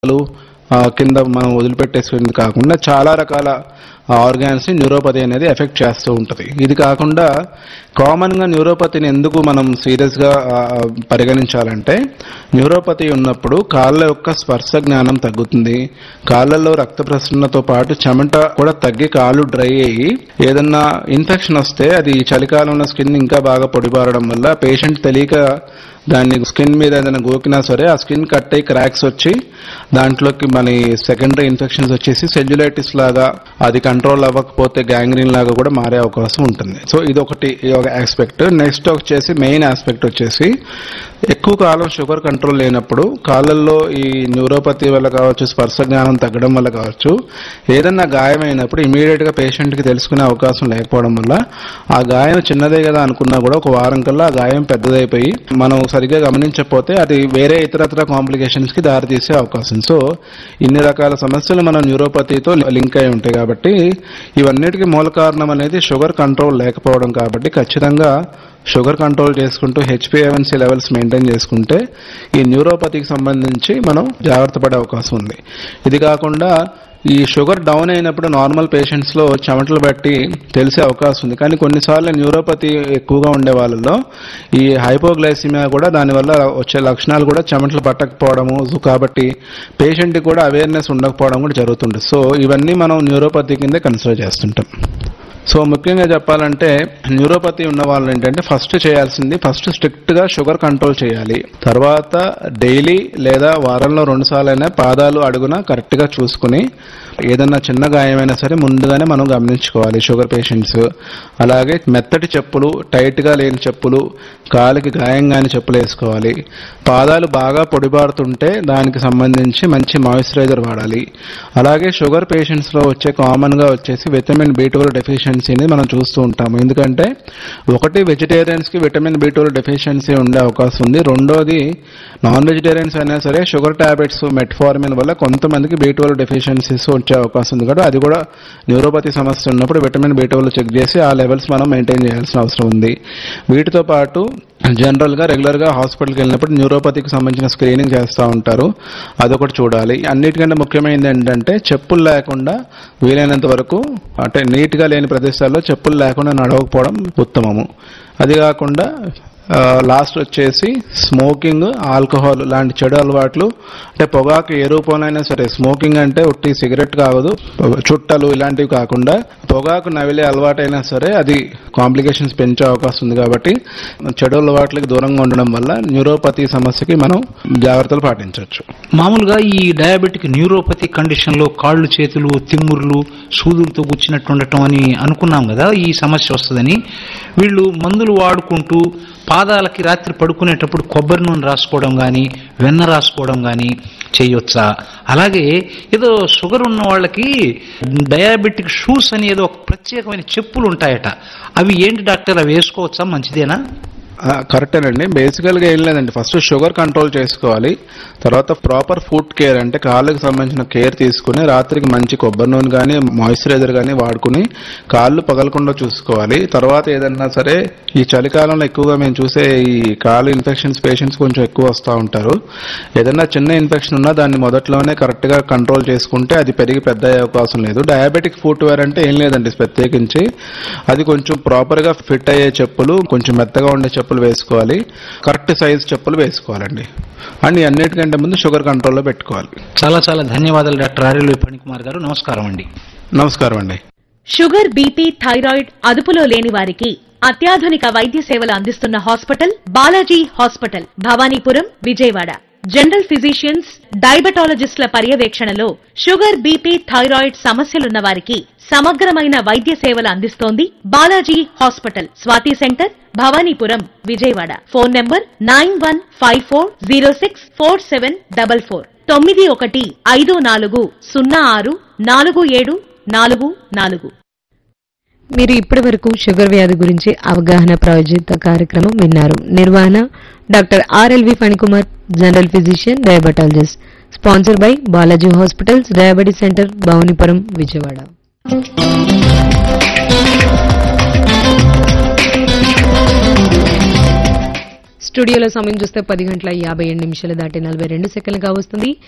లు, ఆ, కింద మనం వదిలిపెట్టేసుకునేది కాకుండా చాలా రకాల ఆర్గాన్స్ ని న్యూరోపతి అనేది ఎఫెక్ట్ చేస్తూ ఉంటుంది ఇది కాకుండా కామన్ గా న్యూరోపతిని ఎందుకు మనం సీరియస్ గా ఆ, పరిగణించాలంటే న్యూరోపతి ఉన్నప్పుడు కాళ్ళ యొక్క స్పర్శ జ్ఞానం తగ్గుతుంది కాళ్ళల్లో రక్త ప్రసరణతో పాటు చెమట కూడా తగ్గి కాళ్ళు డ్రై అయ్యి ఏదన్నా ఇన్ఫెక్షన్ వస్తే అది ఈ చలికాలంలో స్కిన్ ఇంకా బాగా పొడిబారడం వల్ల పేషెంట్ తెలియక దాన్ని స్కిన్ మీద ఏదైనా గోకినా సరే ఆ స్కిన్ కట్ అయ్యి క్రాక్స్ వచ్చి దాంట్లోకి మన సెకండరీ ఇన్ఫెక్షన్స్ వచ్చేసి సెల్యులైటిస్ లాగా అది కంట్రోల్ అవ్వకపోతే గ్యాంగ్రీన్ లాగా కూడా మారే అవకాశం ఉంటుంది సో ఇది ఒకటి ఇది ఒక ఆస్పెక్ట్ నెక్స్ట్ వచ్చేసి మెయిన్ ఆస్పెక్ట్ వచ్చేసి ఎక్కువ కాలం షుగర్ కంట్రోల్ లేనప్పుడు కాళ్ళల్లో ఈ న్యూరోపతి వల్ల కావచ్చు స్పర్శ జ్ఞానం తగ్గడం వల్ల కావచ్చు ఏదన్నా గాయమైనప్పుడు ఇమీడియట్ గా పేషెంట్ కి తెలుసుకునే అవకాశం లేకపోవడం వల్ల ఆ గాయం చిన్నదే కదా అనుకున్నా కూడా ఒక వారం కల్లా ఆ గాయం పెద్దదైపోయి మనం సరిగ్గా గమనించకపోతే అది వేరే ఇతరత్ర కాంప్లికేషన్స్ కి దారితీసే అవకాశం సో ఇన్ని రకాల సమస్యలు మన న్యూరోపతితో లింక్ అయి ఉంటాయి కాబట్టి ఇవన్నిటికీ మూల కారణం అనేది షుగర్ కంట్రోల్ లేకపోవడం కాబట్టి ఖచ్చితంగా షుగర్ కంట్రోల్ చేసుకుంటూ హెచ్పిఏవన్సీ లెవెల్స్ మెయింటైన్ చేసుకుంటే ఈ న్యూరోపతికి సంబంధించి మనం జాగ్రత్త పడే అవకాశం ఉంది ఇది కాకుండా ఈ షుగర్ డౌన్ అయినప్పుడు నార్మల్ పేషెంట్స్ లో చెమటలు బట్టి తెలిసే అవకాశం ఉంది కానీ కొన్నిసార్లు న్యూరోపతి ఎక్కువగా ఉండే వాళ్ళలో ఈ హైపోగ్లైసిమియా కూడా దానివల్ల వచ్చే లక్షణాలు కూడా చెమటలు పట్టకపోవడము సో కాబట్టి పేషెంట్ కి కూడా అవేర్నెస్ ఉండకపోవడం కూడా జరుగుతుంది సో ఇవన్నీ మనం న్యూరోపతి కిందే కన్సిడర్ చేస్తుంటాం సో ముఖ్యంగా చెప్పాలంటే న్యూరోపతి ఉన్న వాళ్ళు ఏంటంటే ఫస్ట్ చేయాల్సింది ఫస్ట్ స్ట్రిక్ట్ గా షుగర్ కంట్రోల్ చేయాలి తర్వాత డైలీ లేదా వారంలో రెండు సార్లైనా పాదాలు అడుగున కరెక్ట్ గా చూసుకుని ఏదన్నా చిన్న గాయమైనా సరే ముందుగానే మనం గమనించుకోవాలి షుగర్ పేషెంట్స్ అలాగే మెత్తటి చెప్పులు టైట్ గా లేని చెప్పులు కాలికి గాయం కాని చెప్పులు వేసుకోవాలి పాదాలు బాగా పొడిబారుతుంటే దానికి సంబంధించి మంచి మాయిశ్చరైజర్ వాడాలి అలాగే షుగర్ పేషెంట్స్ లో వచ్చే కామన్ గా వచ్చేసి విటమిన్ బి ట్వెల్వ్ డెఫిషియన్సీని మనం చూస్తూ ఉంటాము ఎందుకంటే ఒకటి వెజిటేరియన్స్ కి విటమిన్ బి ట్వెల్వ్ డెఫిషియన్సీ ఉండే అవకాశం ఉంది రెండోది నాన్ వెజిటేరియన్స్ అయినా సరే షుగర్ టాబ్లెట్స్ మెట్ఫార్మిన్ వల్ల కొంతమందికి బి ట్వెల్వ్ డెఫిషియన్సీస్ వచ్చే అవకాశం ఉంది కాబట్టి అది కూడా న్యూరోపతి సమస్య ఉన్నప్పుడు విటమిన్ బి ట్వెల్వ్ చెక్ చేసి ఆ లెవెల్స్ మనం మెయింటైన్ చేయాల్సిన అవసరం ఉంది వీటితో పాటు జనరల్ గా రెగ్యులర్ గా హాస్పిటల్కి వెళ్ళినప్పుడు న్యూరోపతికి సంబంధించిన స్క్రీనింగ్ చేస్తూ ఉంటారు అదొకటి చూడాలి అన్నిటికంటే ముఖ్యమైనది ఏంటంటే చెప్పులు లేకుండా వీలైనంత వరకు అంటే నీట్ గా లేని ప్రదేశాల్లో చెప్పులు లేకుండా నడవకపోవడం ఉత్తమము అది కాకుండా లాస్ట్ వచ్చేసి స్మోకింగ్ ఆల్కహాల్ లాంటి చెడు అలవాట్లు అంటే పొగాకు ఏ రూపంలో సరే స్మోకింగ్ అంటే ఉట్టి సిగరెట్ కావదు చుట్టలు ఇలాంటివి కాకుండా పొగాకు నవిలే అలవాటైనా సరే అది కాంప్లికేషన్స్ పెంచే అవకాశం ఉంది కాబట్టి చెడు అలవాట్లకి దూరంగా ఉండడం వల్ల న్యూరోపతి సమస్యకి మనం జాగ్రత్తలు పాటించవచ్చు మామూలుగా ఈ డయాబెటిక్ న్యూరోపతి కండిషన్ లో కాళ్ళు చేతులు తిమ్ముర్లు సూదులతో గుచ్చినట్టు ఉండటం అని అనుకున్నాం కదా ఈ సమస్య వస్తుందని వీళ్ళు మందులు వాడుకుంటూ పాదాలకి రాత్రి పడుకునేటప్పుడు కొబ్బరి నూనె రాసుకోవడం కానీ వెన్న రాసుకోవడం కానీ చేయొచ్చా అలాగే ఏదో షుగర్ ఉన్న వాళ్ళకి డయాబెటిక్ షూస్ అని ఏదో ఒక ప్రత్యేకమైన చెప్పులు ఉంటాయట అవి ఏంటి డాక్టర్ అవి వేసుకోవచ్చా మంచిదేనా ఆ, కరెక్టేనండి బేసికల్ గా ఏం లేదండి ఫస్ట్ షుగర్ కంట్రోల్ చేసుకోవాలి తర్వాత ప్రాపర్ ఫుడ్ కేర్ అంటే కాళ్ళకి సంబంధించిన కేర్ తీసుకుని రాత్రికి మంచి కొబ్బరి నూనె కానీ మాయిశ్చరైజర్ కానీ వాడుకుని కాళ్ళు పగలకుండా చూసుకోవాలి తర్వాత ఏదన్నా సరే ఈ చలికాలంలో ఎక్కువగా మేము చూసే ఈ కాళ్ళు ఇన్ఫెక్షన్స్ పేషెంట్స్ కొంచెం ఎక్కువ వస్తూ ఉంటారు ఏదన్నా చిన్న ఇన్ఫెక్షన్ ఉన్నా దాన్ని మొదట్లోనే కరెక్ట్ గా కంట్రోల్ చేసుకుంటే అది పెరిగి పెద్ద అయ్యే అవకాశం లేదు డయాబెటిక్ ఫుట్ వేర్ అంటే ఏం లేదండి ప్రత్యేకించి అది కొంచెం ప్రాపర్ గా ఫిట్ అయ్యే చెప్పులు కొంచెం మెత్తగా ఉండే చెప్పులు వేసుకోవాలి కరెక్ట్ సైజ్ చెప్పులు వేసుకోవాలండి అండ్ ఈ అన్నిటికంటే ముందు షుగర్ కంట్రోల్లో పెట్టుకోవాలి చాలా చాలా ధన్యవాదాలు డాక్టర్ ఆర్యలు ఫణికుమార్ గారు నమస్కారం అండి నమస్కారం అండి షుగర్ బీపీ థైరాయిడ్ అదుపులో లేని వారికి అత్యాధునిక వైద్య సేవలు అందిస్తున్న hospital Balaji hospital Bhavanipuram Vijayawada general physicians డయాబెటాలజిస్టుల పర్యవేక్షణలో షుగర్ బీపీ థైరాయిడ్ సమస్యలున్న వారికి సమగ్రమైన వైద్య సేవలు అందిస్తోంది Balaji hospital Swathi centre Bhavanipuram Vijayawada phone number nine one five four zero six four seven double four తొమ్మిది ఒకటి ఐదు నాలుగు సున్నా ఆరు నాలుగు ఏడు నాలుగు నాలుగు మీరు ఇప్పటి వరకు షుగర్ వ్యాధి గురించి అవగాహన ప్రాయోజిత కార్యక్రమం విన్నారు నిర్వహణ doctor RLV Phanikumar general physician diabetologist sponsor by Balaji hospitals diabetes centre Bhavanipuram Vijayawada స్టూడియోలో సమయం చూస్తే పది గంటల యాభై ఏడు నిమిషాలు దాటి నలభై రెండు సెకండ్లుగా వస్తుంది